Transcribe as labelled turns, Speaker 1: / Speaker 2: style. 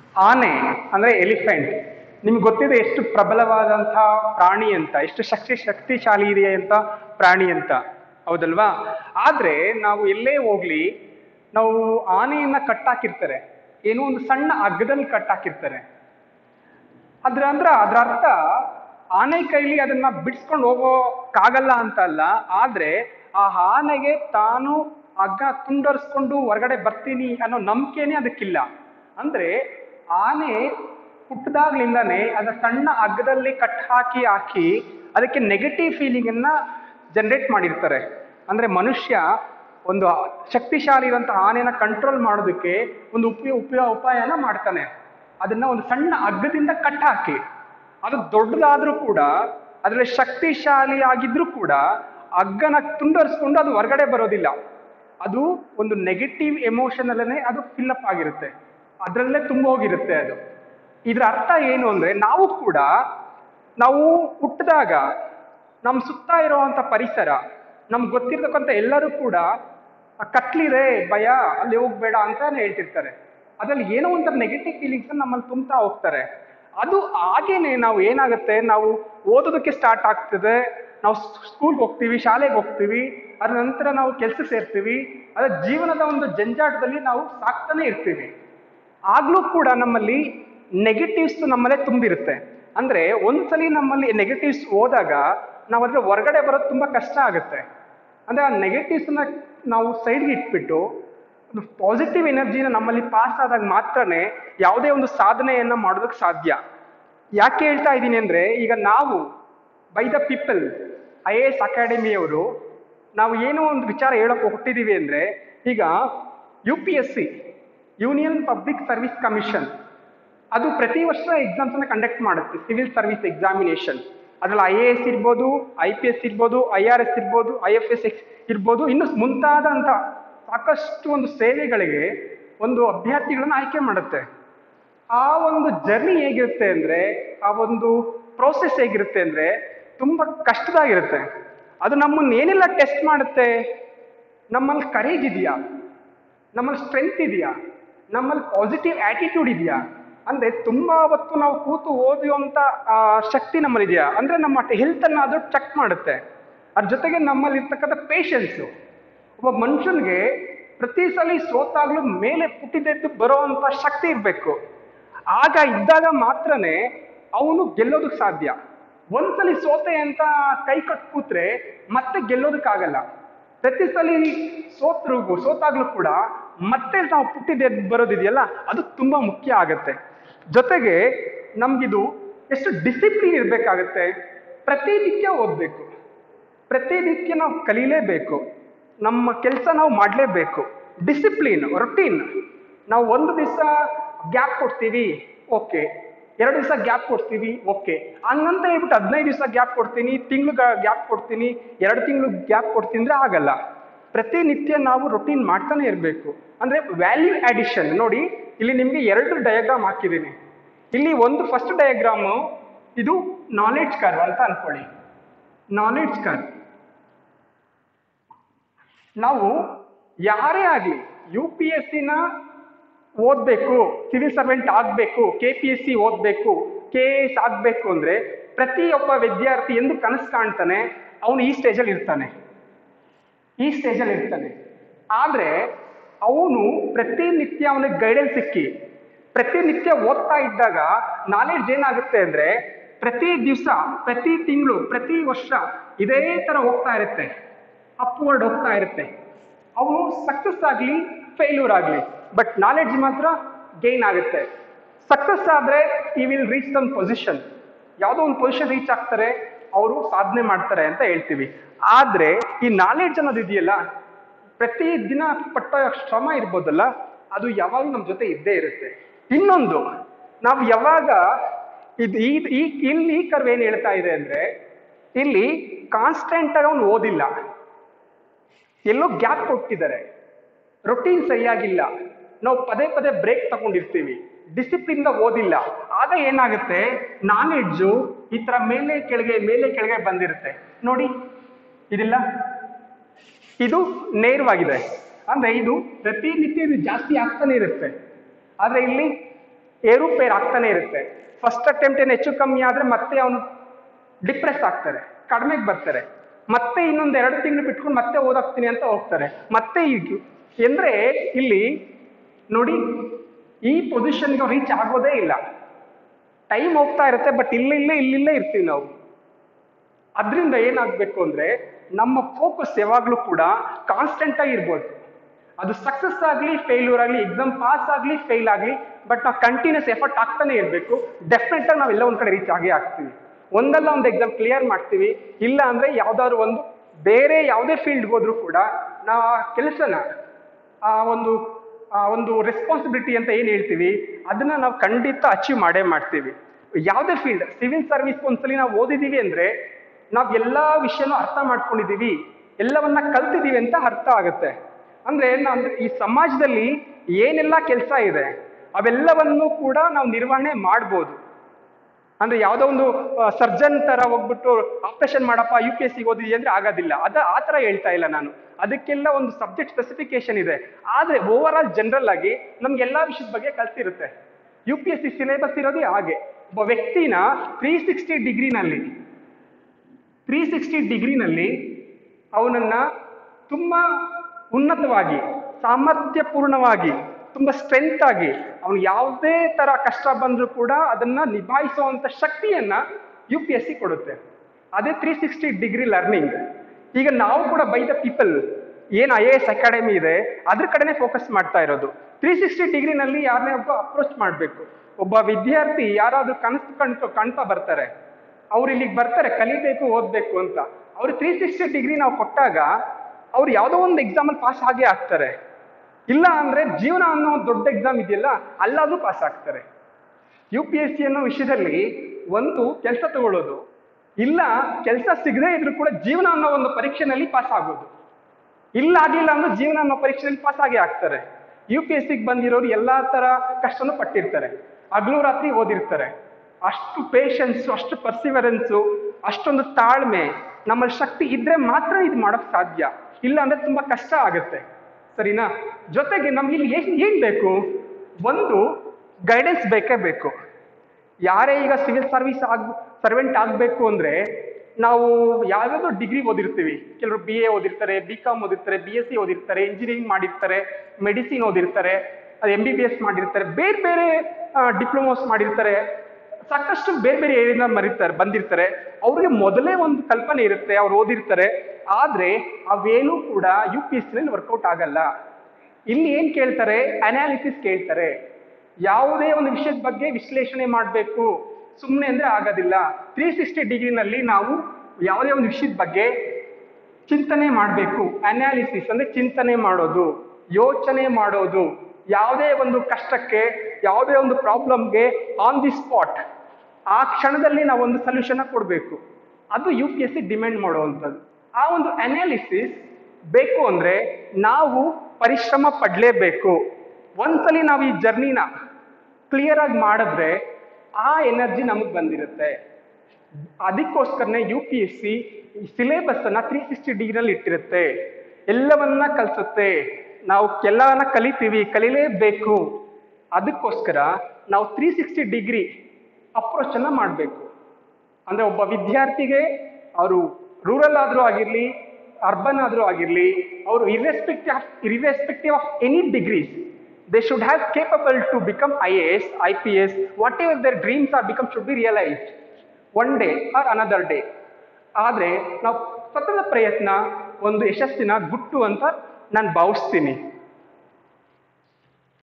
Speaker 1: ಆನೆ ಅಂದ್ರೆ ಎಲಿಫೆಂಟ್ ನಿಮ್ಗೆ ಗೊತ್ತಿದೆ ಎಷ್ಟು ಪ್ರಬಲವಾದಂತಹ ಪ್ರಾಣಿ ಅಂತ ಎಷ್ಟು ಶಕ್ತಿ ಶಕ್ತಿಶಾಲಿ ಇದೆ ಅಂತ ಪ್ರಾಣಿ ಅಂತ ಹೌದಲ್ವಾ ಆದ್ರೆ ನಾವು ಎಲ್ಲೇ ಹೋಗ್ಲಿ ನಾವು ಆನೆಯನ್ನ ಕಟ್ಟಾಕಿರ್ತಾರೆ ಏನೋ ಒಂದು ಸಣ್ಣ ಹಗ್ಗದಲ್ಲಿ ಕಟ್ಟಾಕಿರ್ತಾರೆ ಅದ್ರ ಅಂದ್ರ ಅದ್ರ ಅರ್ಥ ಆನೆ ಕೈಲಿ ಅದನ್ನ ಬಿಡಿಸ್ಕೊಂಡು ಹೋಗೋಕ್ಕಾಗಲ್ಲ ಅಂತ ಅಲ್ಲ ಆದ್ರೆ ಆ ಆನೆಗೆ ತಾನು ಹಗ್ಗ ತುಂಡರಿಸ್ಕೊಂಡು ಹೊರಗಡೆ ಬರ್ತೀನಿ ಅನ್ನೋ ನಂಬಿಕೆನೇ ಅದಕ್ಕಿಲ್ಲ ಅಂದ್ರೆ ಆನೆ ಹುಟ್ಟದಾಗ್ಲಿಂದಾನೇ ಅದರ ಸಣ್ಣ ಹಗ್ಗದಲ್ಲಿ ಕಟ್ ಹಾಕಿ ಹಾಕಿ ಅದಕ್ಕೆ ನೆಗೆಟಿವ್ ಫೀಲಿಂಗ್ ಅನ್ನ ಜನರೇಟ್ ಮಾಡಿರ್ತಾರೆ ಅಂದ್ರೆ ಮನುಷ್ಯ ಒಂದು ಶಕ್ತಿಶಾಲಿ ಇರುವಂತಹ ಆನೆನ ಕಂಟ್ರೋಲ್ ಮಾಡೋದಕ್ಕೆ ಒಂದು ಉಪಯೋಗ ಉಪಯೋಗ ಉಪಾಯನ ಮಾಡ್ತಾನೆ ಅದನ್ನ ಒಂದು ಸಣ್ಣ ಹಗ್ಗದಿಂದ ಕಟ್ ಹಾಕಿ ಅದು ದೊಡ್ಡದಾದ್ರೂ ಕೂಡ ಅದರಲ್ಲಿ ಶಕ್ತಿಶಾಲಿ ಆಗಿದ್ರೂ ಕೂಡ ಹಗ್ಗನ ತುಂಡರಿಸ್ಕೊಂಡು ಅದು ಹೊರಗಡೆ ಬರೋದಿಲ್ಲ ಅದು ಒಂದು ನೆಗೆಟಿವ್ ಎಮೋಷನ್ ಅಲ್ಲೇ ಅದು ಫಿಲ್ಲಪ್ ಆಗಿರುತ್ತೆ ಅದರಲ್ಲೇ ತುಂಬ ಹೋಗಿರುತ್ತೆ ಅದು ಇದ್ರ ಅರ್ಥ ಏನು ಅಂದ್ರೆ ನಾವು ಕೂಡ ನಾವು ಹುಟ್ಟಿದಾಗ ನಮ್ಮ ಸುತ್ತ ಇರುವಂತ ಪರಿಸರ ನಮ್ಗೆ ಗೊತ್ತಿರ್ತಕ್ಕಂಥ ಎಲ್ಲರೂ ಕೂಡ ಆ ಕತ್ಲಿದೆ ಭಯ ಅಲ್ಲಿ ಹೋಗ್ಬೇಡ ಅಂತಾನೆ ಹೇಳ್ತಿರ್ತಾರೆ ಅದ್ರಲ್ಲಿ ಏನೋ ಒಂಥರ ನೆಗೆಟಿವ್ ಫೀಲಿಂಗ್ಸ್ ನಮ್ಮಲ್ಲಿ ತುಂಬ್ತಾ ಹೋಗ್ತಾರೆ ಅದು ಹಾಗೇನೆ ನಾವು ಏನಾಗುತ್ತೆ ನಾವು ಓದೋದಕ್ಕೆ ಸ್ಟಾರ್ಟ್ ಆಗ್ತದೆ ನಾವು ಸ್ಕೂಲ್ಗೆ ಹೋಗ್ತೀವಿ ಶಾಲೆಗೆ ಹೋಗ್ತೀವಿ ಅದ್ರ ನಂತರ ನಾವು ಕೆಲಸ ಸೇರ್ತೀವಿ ಅದ್ರ ಜೀವನದ ಒಂದು ಜಂಜಾಟದಲ್ಲಿ ನಾವು ಸಾಕ್ತಾನೆ ಇರ್ತೀವಿ ಆಗ್ಲೂ ಕೂಡ ನಮ್ಮಲ್ಲಿ ನೆಗೆಟಿವ್ಸ್ ನಮ್ಮಲ್ಲೇ ತುಂಬಿರುತ್ತೆ ಅಂದ್ರೆ ಒಂದ್ಸಲಿ ನಮ್ಮಲ್ಲಿ ನೆಗೆಟಿವ್ಸ್ ಹೋದಾಗ ನಾವು ಅದ್ರ ಹೊರಗಡೆ ಬರೋದು ತುಂಬಾ ಕಷ್ಟ ಆಗುತ್ತೆ ಅಂದ್ರೆ ಆ ನೆಗೆಟಿವ್ಸ್ನ ನಾವು ಸೈಡ್ಗೆ ಇಟ್ಬಿಟ್ಟು ಒಂದು ಪಾಸಿಟಿವ್ ಎನರ್ಜಿನ ನಮ್ಮಲ್ಲಿ ಪಾಸ್ ಆದಾಗ ಮಾತ್ರನೇ ಯಾವುದೇ ಒಂದು ಸಾಧನೆಯನ್ನ ಮಾಡೋದಕ್ಕೆ ಸಾಧ್ಯ ಯಾಕೆ ಹೇಳ್ತಾ ಇದ್ದೀನಿ ಅಂದ್ರೆ ಈಗ ನಾವು by the people I A S ಅಕಾಡೆಮಿಯವರು ನಾವು ಏನೋ ಒಂದು ವಿಚಾರ ಹೇಳಕ್ ಹೊಟ್ಟಿದೀವಿ ಅಂದ್ರೆ ಈಗ U P S C union public service commission ಅದು ಪ್ರತಿ ವರ್ಷ ಎಕ್ಸಾಮ್ಸ್ ಅನ್ನ ಕಂಡಕ್ಟ್ ಮಾಡುತ್ತೆ ಸಿವಿಲ್ ಸರ್ವಿಸ್ ಎಕ್ಸಾಮಿನೇಷನ್ ಅದ್ರಲ್ಲಿ ಐ ಎ ಎಸ್ ಇರ್ಬೋದು ಐ ಪಿ ಎಸ್ ಇರ್ಬೋದು ಐ ಆರ್ ಎಸ್ ಇರ್ಬೋದು ಐ ಎಫ್ ಎಸ್ ಇರ್ಬೋದು ಇನ್ನು ಮುಂತಾದಂತ ಸಾಕಷ್ಟು ಒಂದು ಸೇವೆಗಳಿಗೆ ಒಂದು ಅಭ್ಯರ್ಥಿಗಳನ್ನ ಆಯ್ಕೆ ಮಾಡುತ್ತೆ ಆ ಒಂದು ಜರ್ನಿ ಹೇಗಿರುತ್ತೆ ಅಂದ್ರೆ ಆ ಒಂದು ಪ್ರೋಸೆಸ್ ಹೇಗಿರುತ್ತೆ ಅಂದ್ರೆ ತುಂಬಾ ಕಷ್ಟದಾಗಿರುತ್ತೆ ಅದು ನಮ್ಮನ್ನ ಏನೆಲ್ಲ ಟೆಸ್ಟ್ ಮಾಡುತ್ತೆ ನಮ್ಮಲ್ಲಿ ಕರೇಜ್ ಇದೆಯಾ ನಮ್ಮಲ್ಲಿ ಸ್ಟ್ರೆಂತ್ ಇದೆಯಾ ನಮ್ಮಲ್ಲಿ ಪಾಸಿಟಿವ್ ಆಟಿಟ್ಯೂಡ್ ಇದೆಯಾ ಅಂದ್ರೆ ತುಂಬಾ ಹೊತ್ತು ನಾವು ಕೂತು ಓದುವಂತ ಆ, ಶಕ್ತಿ ನಮ್ಮಲ್ಲಿ ಇದೆಯಾ ಅಂದ್ರೆ ನಮ್ಮ ಹೆಲ್ತ್ ಅನ್ನ ಅದು ಚೆಕ್ ಮಾಡುತ್ತೆ ಅದ್ರ ಜೊತೆಗೆ ನಮ್ಮಲ್ಲಿ ಇರ್ತಕ್ಕಂಥ ಪೇಷನ್ಸು ಒಬ್ಬ ಮನುಷ್ಯನಿಗೆ ಪ್ರತಿ ಸಲ ಸೋತಾಗ್ಲೂ ಮೇಲೆ ಪುಟ್ಟಿದೆದ್ದು ಬರೋವಂಥ ಶಕ್ತಿ ಇರಬೇಕು ಆಗ ಇದ್ದಾಗ ಮಾತ್ರನೇ ಅವನು ಗೆಲ್ಲೋದಕ್ಕೆ ಸಾಧ್ಯ ಒಂದ್ಸಲಿ ಸೋತೆ ಅಂತ ಕೈ ಕಟ್ ಕೂತ್ರೆ ಮತ್ತೆ ಗೆಲ್ಲೋದಕ್ಕಾಗಲ್ಲ ಪ್ರತಿ ಸಲ ಸೋತ್ರು ಸೋತಾಗ್ಲೂ ಕೂಡ ಮತ್ತೆ ನಾವು ಪುಟ್ಟಿದೆದ್ದು ಬರೋದಿದೆಯಲ್ಲ ಅದು ತುಂಬಾ ಮುಖ್ಯ ಆಗತ್ತೆ ಜೊತೆಗೆ ನಮ್ಗಿದು ಎಷ್ಟು ಡಿಸಿಪ್ಲಿನ್ ಇರಬೇಕಾಗತ್ತೆ ಪ್ರತಿನಿತ್ಯ ಓದಬೇಕು ಪ್ರತಿನಿತ್ಯ ನಾವು ಕಲೀಲೇಬೇಕು ನಮ್ಮ ಕೆಲಸ ನಾವು ಮಾಡಲೇಬೇಕು ಡಿಸಿಪ್ಲಿನ್ ರೊಟೀನ್ ನಾವು ಒಂದು ದಿವಸ ಗ್ಯಾಪ್ ಕೊಡ್ತೀವಿ ಓಕೆ ಎರಡು ದಿವಸ ಗ್ಯಾಪ್ ಕೊಡ್ತೀವಿ ಓಕೆ ಹಂಗಂತ ಹೇಳ್ಬಿಟ್ಟು ಹದಿನೈದು ದಿವಸ ಗ್ಯಾಪ್ ಕೊಡ್ತೀನಿ ತಿಂಗಳು ಗ್ಯಾಪ್ ಕೊಡ್ತೀನಿ ಎರಡು ತಿಂಗಳು ಗ್ಯಾಪ್ ಕೊಡ್ತೀನಿ ಅಂದ್ರೆ ಆಗಲ್ಲ ಪ್ರತಿನಿತ್ಯ ನಾವು ರೊಟೀನ್ ಮಾಡ್ತಾನೆ ಇರಬೇಕು ಅಂದ್ರೆ ವ್ಯಾಲ್ಯೂ ಅಡಿಷನ್ ನೋಡಿ ಇಲ್ಲಿ ನಿಮಗೆ ಎರಡು ಡಯಾಗ್ರಾಮ್ ಹಾಕಿದ್ದೀನಿ ಇಲ್ಲಿ ಒಂದು ಫಸ್ಟ್ ಡಯಾಗ್ರಾಮು ಇದು ನಾಲೆಡ್ಜ್ ಕರ್ವ್ ಅಂತ ಅನ್ಕೊಳ್ಳಿ ನಾಲೆಡ್ಜ್ ಕರ್ವ್ ನಾವು ಯಾರೇ ಆಗಲಿ ಯು ಪಿ ಎಸ್ ಸಿನ ಓದಬೇಕು ಸಿವಿಲ್ ಸರ್ವೆಂಟ್ ಆಗಬೇಕು ಕೆ ಪಿ ಎಸ್ ಸಿ ಓದಬೇಕು ಕೆ ಎ ಎಸ್ ಆಗಬೇಕು ಅಂದರೆ ಪ್ರತಿಯೊಬ್ಬ ವಿದ್ಯಾರ್ಥಿ ಎಂದು ಕನಸು ಕಾಣ್ತಾನೆ ಅವನು ಈ ಸ್ಟೇಜಲ್ಲಿ ಇರ್ತಾನೆ ಈ ಸ್ಟೇಜಲ್ಲಿ ಇರ್ತಾನೆ ಆದರೆ ಅವನು ಪ್ರತಿನಿತ್ಯ ಅವನಿಗೆ ಗೈಡೆನ್ಸ್ ಸಿಕ್ಕಿ ಪ್ರತಿನಿತ್ಯ ಓದ್ತಾ ಇದ್ದಾಗ ನಾಲೆಡ್ಜ್ ಏನಾಗುತ್ತೆ ಅಂದರೆ ಪ್ರತಿ ದಿವಸ ಪ್ರತಿ ತಿಂಗಳು ಪ್ರತಿ ವರ್ಷ ಇದೇ ಥರ ಹೋಗ್ತಾ ಇರುತ್ತೆ ಅಪ್ವರ್ಡ್ ಹೋಗ್ತಾ ಇರುತ್ತೆ ಅವನು ಸಕ್ಸಸ್ ಆಗಲಿ ಫೇಲ್ಯೂರ್ ಆಗಲಿ ಬಟ್ ನಾಲೆಡ್ಜ್ ಮಾತ್ರ ಗೇನ್ ಆಗುತ್ತೆ ಸಕ್ಸಸ್ ಆದರೆ ಈ ವಿಲ್ ರೀಚ್ ಸಮ್ ಪೊಸಿಷನ್ ಯಾವುದೋ ಒಂದು ಪೊಸಿಷನ್ ರೀಚ್ ಆಗ್ತಾರೆ ಅವರು ಸಾಧನೆ ಮಾಡ್ತಾರೆ ಅಂತ ಹೇಳ್ತೀವಿ ಆದರೆ ಈ ನಾಲೆಡ್ಜ್ ಅನ್ನೋದು ಇದೆಯಲ್ಲ ಪ್ರತಿ ದಿನ ಪಟ್ಟ ಶ್ರಮ ಇರ್ಬೋದಲ್ಲ ಅದು ಯಾವಾಗ ನಮ್ಮ ಜೊತೆ ಇದ್ದೇ ಇರುತ್ತೆ ಇನ್ನೊಂದು ನಾವು ಯಾವಾಗ ಇದು ಈ ಈ ಇಲ್ಲಿ ಈ ಕರ್ವ್ ಏನು ಹೇಳ್ತಾ ಇದೆ ಅಂದ್ರೆ ಇಲ್ಲಿ ಕಾನ್ಸ್ಟೆಂಟ್ ಆಗಿ ಅವನು ಓದಿಲ್ಲ ಎಲ್ಲೋ ಗ್ಯಾಪ್ ಕೊಟ್ಟಿದ್ದಾರೆ ರೊಟೀನ್ ಸರಿಯಾಗಿಲ್ಲ ನಾವು ಪದೇ ಪದೇ ಬ್ರೇಕ್ ತಗೊಂಡಿರ್ತೀವಿ ಡಿಸಿಪ್ಲಿನ್ ಓದಿಲ್ಲ ಆಗ ಏನಾಗುತ್ತೆ ನಾಲೆಡ್ಜು ಈ ತರ ಮೇಲೆ ಕೆಳಗೆ ಮೇಲೆ ಕೆಳಗೆ ಬಂದಿರುತ್ತೆ ನೋಡಿ ಇದಿಲ್ಲ ಇದು ನೇರವಾಗಿದೆ ಅಂದ್ರೆ ಇದು ಪ್ರತಿನಿತ್ಯ ಇದು ಜಾಸ್ತಿ ಆಗ್ತಾನೆ ಇರುತ್ತೆ ಆದ್ರೆ ಇಲ್ಲಿ ಏರುಪೇರು ಆಗ್ತಾನೆ ಇರುತ್ತೆ ಫಸ್ಟ್ ಅಟೆಂಪ್ಟ್ ಏನು ಹೆಚ್ಚು ಕಮ್ಮಿ ಆದರೆ ಮತ್ತೆ ಅವನು ಡಿಪ್ರೆಸ್ ಆಗ್ತಾರೆ ಕಡಿಮೆಗೆ ಬರ್ತಾರೆ ಮತ್ತೆ ಇನ್ನೊಂದು ಎರಡು ತಿಂಗಳು ಬಿಟ್ಕೊಂಡು ಮತ್ತೆ ಓದಾಕ್ತೀನಿ ಅಂತ ಹೋಗ್ತಾರೆ ಮತ್ತೆ ಈಗ ಅಂದ್ರೆ ಇಲ್ಲಿ ನೋಡಿ ಈ ಪೊಸಿಷನ್ಗೆ ರೀಚ್ ಆಗೋದೇ ಇಲ್ಲ ಟೈಮ್ ಹೋಗ್ತಾ ಇರುತ್ತೆ ಬಟ್ ಇಲ್ಲಿಲ್ಲೇ ಇಲ್ಲಿಲ್ಲೇ ಇರ್ತೀವಿ ನಾವು ಅದರಿಂದ ಏನಾಗಬೇಕು ಅಂದ್ರೆ ನಮ್ಮ ಫೋಕಸ್ ಯಾವಾಗಲೂ ಕೂಡ ಕಾನ್ಸ್ಟೆಂಟ್ ಆಗಿ ಇರ್ಬೋದು ಅದು ಸಕ್ಸಸ್ ಆಗಲಿ ಫೇಲ್ಯೂರ್ ಆಗಲಿ ಎಕ್ಸಾಮ್ ಪಾಸ್ ಆಗಲಿ ಫೇಲ್ ಆಗಲಿ ಬಟ್ ನಾವು ಕಂಟಿನ್ಯೂಸ್ ಎಫರ್ಟ್ ಆಗ್ತಾನೆ ಇರಬೇಕು ಡೆಫಿನೆಟ್ ಆಗಿ ನಾವೆಲ್ಲ ಒಂದ್ ಕಡೆ ರೀಚ್ ಆಗೇ ಆಗ್ತೀವಿ ಒಂದಲ್ಲ ಒಂದು ಎಕ್ಸಾಮ್ ಕ್ಲಿಯರ್ ಮಾಡ್ತೀವಿ ಇಲ್ಲ ಅಂದ್ರೆ ಯಾವ್ದಾದ್ರು ಒಂದು ಬೇರೆ ಯಾವುದೇ ಫೀಲ್ಡ್ಗೆ ಹೋದ್ರೂ ಕೂಡ ನಾವು ಆ ಕೆಲಸನ ಆ ಒಂದು ಆ ಒಂದು ರೆಸ್ಪಾನ್ಸಿಬಿಲಿಟಿ ಅಂತ ಏನು ಹೇಳ್ತೀವಿ ಅದನ್ನ ನಾವು ಖಂಡಿತ ಅಚೀವ್ ಮಾಡೇ ಮಾಡ್ತೀವಿ ಯಾವುದೇ ಫೀಲ್ಡ್ ಸಿವಿಲ್ ಸರ್ವಿಸ್ ಒಂದ್ಸಲಿ ನಾವು ಓದಿದೀವಿ ಅಂದ್ರೆ ನಾವು ಎಲ್ಲಾ ವಿಷಯನೂ ಅರ್ಥ ಮಾಡ್ಕೊಂಡಿದೀವಿ ಎಲ್ಲವನ್ನ ಕಲ್ತಿದೀವಿ ಅಂತ ಅರ್ಥ ಆಗುತ್ತೆ ಅಂದ್ರೆ ನಾವು ಈ ಸಮಾಜದಲ್ಲಿ ಏನೆಲ್ಲ ಕೆಲಸ ಇದೆ ಅವೆಲ್ಲವನ್ನು ಕೂಡ ನಾವು ನಿರ್ವಹಣೆ ಮಾಡ್ಬೋದು ಅಂದ್ರೆ ಯಾವುದೋ ಒಂದು ಸರ್ಜನ್ ತರ ಹೋಗ್ಬಿಟ್ಟು ಆಪರೇಷನ್ ಮಾಡಪ್ಪ ಯು ಪಿ ಎಸ್ ಸಿ ಓದಿದ್ವಿ ಅಂದ್ರೆ ಆಗೋದಿಲ್ಲ ಅದ ಆ ಥರ ಹೇಳ್ತಾ ಇಲ್ಲ ನಾನು ಅದಕ್ಕೆಲ್ಲ ಒಂದು ಸಬ್ಜೆಕ್ಟ್ ಸ್ಪೆಸಿಫಿಕೇಶನ್ ಇದೆ ಆದ್ರೆ ಓವರ್ ಆಲ್ ಜನರಲ್ ಆಗಿ ನಮ್ಗೆ ಎಲ್ಲಾ ವಿಷಯದ ಬಗ್ಗೆ ಕಲ್ತಿರುತ್ತೆ U P S C syllabus ಇರೋದೇ ಹಾಗೆ ಒಬ್ಬ ವ್ಯಕ್ತಿನ ತ್ರೀ ಸಿಕ್ಸ್ಟಿ ಡಿಗ್ರಿನಲ್ಲಿ ತ್ರೀ ಸಿಕ್ಸ್ಟಿ ಡಿಗ್ರಿನಲ್ಲಿ ಅವನನ್ನ ತುಂಬಾ ಉನ್ನತವಾಗಿ ಸಾಮರ್ಥ್ಯಪೂರ್ಣವಾಗಿ ತುಂಬಾ ಸ್ಟ್ರೆಂತ್ ಆಗಿ ಅವನು ಯಾವುದೇ ತರ ಕಷ್ಟ ಬಂದರೂ ಕೂಡ ಅದನ್ನ ನಿಭಾಯಿಸುವಂತ ಶಕ್ತಿಯನ್ನ ಯು ಪಿ ಎಸ್ ಸಿ ಕೊಡುತ್ತೆ ಅದೇ ತ್ರೀ ಸಿಕ್ಸ್ಟಿ ಡಿಗ್ರಿ ಲರ್ನಿಂಗ್ ಈಗ ನಾವು ಕೂಡ ಬೈ ದ ಪೀಪಲ್ ಏನು ಐ ಎ ಎಸ್ ಅಕಾಡೆಮಿ ಇದೆ ಅದ್ರ ಕಡೆನೇ ಫೋಕಸ್ ಮಾಡ್ತಾ ಇರೋದು ತ್ರೀ ಸಿಕ್ಸ್ಟಿ ಡಿಗ್ರಿನಲ್ಲಿ ಯಾರನ್ನೇ ಒಬ್ಬ ಅಪ್ರೋಚ್ ಮಾಡಬೇಕು ಒಬ್ಬ ವಿದ್ಯಾರ್ಥಿ ಯಾರಾದ್ರೂ ಕನಸು ಕಣ್ತು ಕಾಣ್ತಾ ಬರ್ತಾರೆ ಅವ್ರು ಇಲ್ಲಿಗೆ ಬರ್ತಾರೆ ಕಲಿಬೇಕು ಓದಬೇಕು ಅಂತ ಅವ್ರು ತ್ರೀ ಸಿಕ್ಸ್ಟಿ ಡಿಗ್ರಿ ನಾವು ಕೊಟ್ಟಾಗ ಅವ್ರು ಯಾವುದೋ ಒಂದು ಎಕ್ಸಾಮಲ್ಲಿ ಪಾಸ್ ಆಗೇ ಆಗ್ತಾರೆ ಇಲ್ಲ ಅಂದ್ರೆ ಜೀವನ ಅನ್ನೋ ಒಂದು ದೊಡ್ಡ ಎಕ್ಸಾಮ್ ಇದೆಯಲ್ಲ ಅಲ್ಲಾದ್ರೂ ಪಾಸ್ ಆಗ್ತಾರೆ ಯು ಪಿ ಎಸ್ ಸಿ ಅನ್ನೋ ವಿಷಯದಲ್ಲಿ ಒಂದು ಕೆಲಸ ತಗೊಳ್ಳೋದು ಇಲ್ಲ ಕೆಲಸ ಸಿಗದೇ ಇದ್ರೂ ಕೂಡ ಜೀವನ ಅನ್ನೋ ಒಂದು ಪರೀಕ್ಷೆನಲ್ಲಿ ಪಾಸ್ ಆಗೋದು ಇಲ್ಲ ಆಗ್ಲಿಲ್ಲ ಅಂದ್ರೆ ಜೀವನ ಅನ್ನೋ ಪರೀಕ್ಷೆಯಲ್ಲಿ ಪಾಸ್ ಆಗೇ ಆಗ್ತಾರೆ ಯು ಪಿ ಎಸ್ ಸಿಗೆ ಬಂದಿರೋರು ಎಲ್ಲಾ ತರ ಕಷ್ಟನೂ ಪಟ್ಟಿರ್ತಾರೆ ಹಗಲು ರಾತ್ರಿ ಓದಿರ್ತಾರೆ ಅಷ್ಟು ಪೇಷನ್ಸ್ ಅಷ್ಟು ಪರ್ಸಿವರೆನ್ಸು ಅಷ್ಟೊಂದು ತಾಳ್ಮೆ ನಮ್ಮಲ್ಲಿ ಶಕ್ತಿ ಇದ್ರೆ ಮಾತ್ರ ಇದು ಮಾಡೋಕ್ ಸಾಧ್ಯ ಇಲ್ಲ ಅಂದ್ರೆ ತುಂಬಾ ಕಷ್ಟ ಆಗುತ್ತೆ ಸರಿನಾ ಜೊತೆಗೆ ನಮ್ಗೆ ಇಲ್ಲಿ ಏನ್ ಏನ್ ಬೇಕು ಒಂದು ಗೈಡೆನ್ಸ್ ಬೇಕೇ ಬೇಕು ಯಾರೇ ಈಗ ಸಿವಿಲ್ ಸರ್ವಿಸ್ ಆಗ್ ಸರ್ವೆಂಟ್ ಆಗಬೇಕು ಅಂದ್ರೆ ನಾವು ಯಾವ್ಯಾವ್ದೋ ಡಿಗ್ರಿ ಓದಿರ್ತೀವಿ ಕೆಲವರು ಬಿ ಎ ಓದಿರ್ತಾರೆ ಬಿ ಕಾಮ್ ಓದಿರ್ತಾರೆ ಬಿ ಎಸ್ ಸಿ ಓದಿರ್ತಾರೆ ಇಂಜಿನಿಯರಿಂಗ್ ಮಾಡಿರ್ತಾರೆ ಮೆಡಿಸಿನ್ ಓದಿರ್ತಾರೆ ಎಂ ಬಿ ಬಿ ಎಸ್ ಮಾಡಿರ್ತಾರೆ ಬೇರೆ ಬೇರೆ ಡಿಪ್ಲೊಮೋಸ್ ಮಾಡಿರ್ತಾರೆ ಸಾಕಷ್ಟು ಬೇರೆ ಬೇರೆ ಏರಿಯಾ ಮರಿತಾರೆ ಬಂದಿರ್ತಾರೆ ಅವ್ರಿಗೆ ಮೊದಲೇ ಒಂದು ಕಲ್ಪನೆ ಇರುತ್ತೆ ಅವ್ರು ಓದಿರ್ತಾರೆ ಆದ್ರೆ ಅವೇನೂ ಕೂಡ ಯು ಪಿ ಎಸ್ ವರ್ಕೌಟ್ ಆಗಲ್ಲ ಇಲ್ಲಿ ಏನ್ ಕೇಳ್ತಾರೆ ಅನಾಲಿಸಿಸ್ ಕೇಳ್ತಾರೆ ಯಾವುದೇ ಒಂದು ವಿಷಯದ ಬಗ್ಗೆ ವಿಶ್ಲೇಷಣೆ ಮಾಡಬೇಕು ಸುಮ್ಮನೆ ಅಂದ್ರೆ ಆಗೋದಿಲ್ಲ ತ್ರೀ ಸಿಕ್ಸ್ಟಿ ಡಿಗ್ರಿನಲ್ಲಿ ನಾವು ಯಾವುದೇ ಒಂದು ವಿಷಯದ ಬಗ್ಗೆ ಚಿಂತನೆ ಮಾಡಬೇಕು ಅನಾಲಿಸಿಸ್ ಅಂದ್ರೆ ಚಿಂತನೆ ಮಾಡೋದು ಯೋಚನೆ ಮಾಡೋದು ಯಾವುದೇ ಒಂದು ಕಷ್ಟಕ್ಕೆ ಯಾವುದೇ ಒಂದು ಪ್ರಾಬ್ಲಮ್ಗೆ ಆನ್ ದಿ ಸ್ಪಾಟ್ ಆ ಕ್ಷಣದಲ್ಲಿ ನಾವು ಒಂದು ಸೊಲ್ಯೂಷನ್ ಕೊಡಬೇಕು ಅದು U P S C demand ಮಾಡುವಂಥದ್ದು ಆ ಒಂದು ಅನಾಲಿಸಿಸ್ ಬೇಕು ಅಂದ್ರೆ ನಾವು ಪರಿಶ್ರಮ ಪಡಲೇಬೇಕು ಒಂದ್ಸಲಿ ನಾವು ಈ ಜರ್ನಿನ ಕ್ಲಿಯರ್ ಆಗಿ ಮಾಡಿದ್ರೆ ಆ ಎನರ್ಜಿ ನಮಗೆ ಬಂದಿರುತ್ತೆ ಅದಕ್ಕೋಸ್ಕರನೇ U P S C syllabus ಅನ್ನ ತ್ರೀ ಸಿಕ್ಸ್ಟಿ ಡಿಗ್ರಿನಲ್ಲಿ ಇಟ್ಟಿರುತ್ತೆ ಎಲ್ಲವನ್ನ ಕಲಿಸುತ್ತೆ ನಾವು ಎಲ್ಲವನ್ನ ಕಲಿತೀವಿ ಕಲೀಲೇಬೇಕು ಅದಕ್ಕೋಸ್ಕರ ನಾವು ತ್ರೀ ಸಿಕ್ಸ್ಟಿ ಡಿಗ್ರಿ ಅಪ್ರೋಚ್ ಅನ್ನ ಮಾಡಬೇಕು ಅಂದ್ರೆ ಒಬ್ಬ ವಿದ್ಯಾರ್ಥಿಗೆ ಅವರು ರೂರಲ್ ಆದ್ರೂ ಆಗಿರ್ಲಿ ಅರ್ಬನ್ ಆದ್ರೂ ಆಗಿರ್ಲಿ ಅವರು irrespective of irrespective of any degrees they should have capable to become I A S I P S whatever their dreams are become should be realised one day or another day ಆದರೆ ನಾವು ಸತತ ಪ್ರಯತ್ನ ಒಂದು ಯಶಸ್ಸಿನ ಗುಟ್ಟು ಅಂತ ನಾನು ಭಾವಿಸ್ತೀನಿ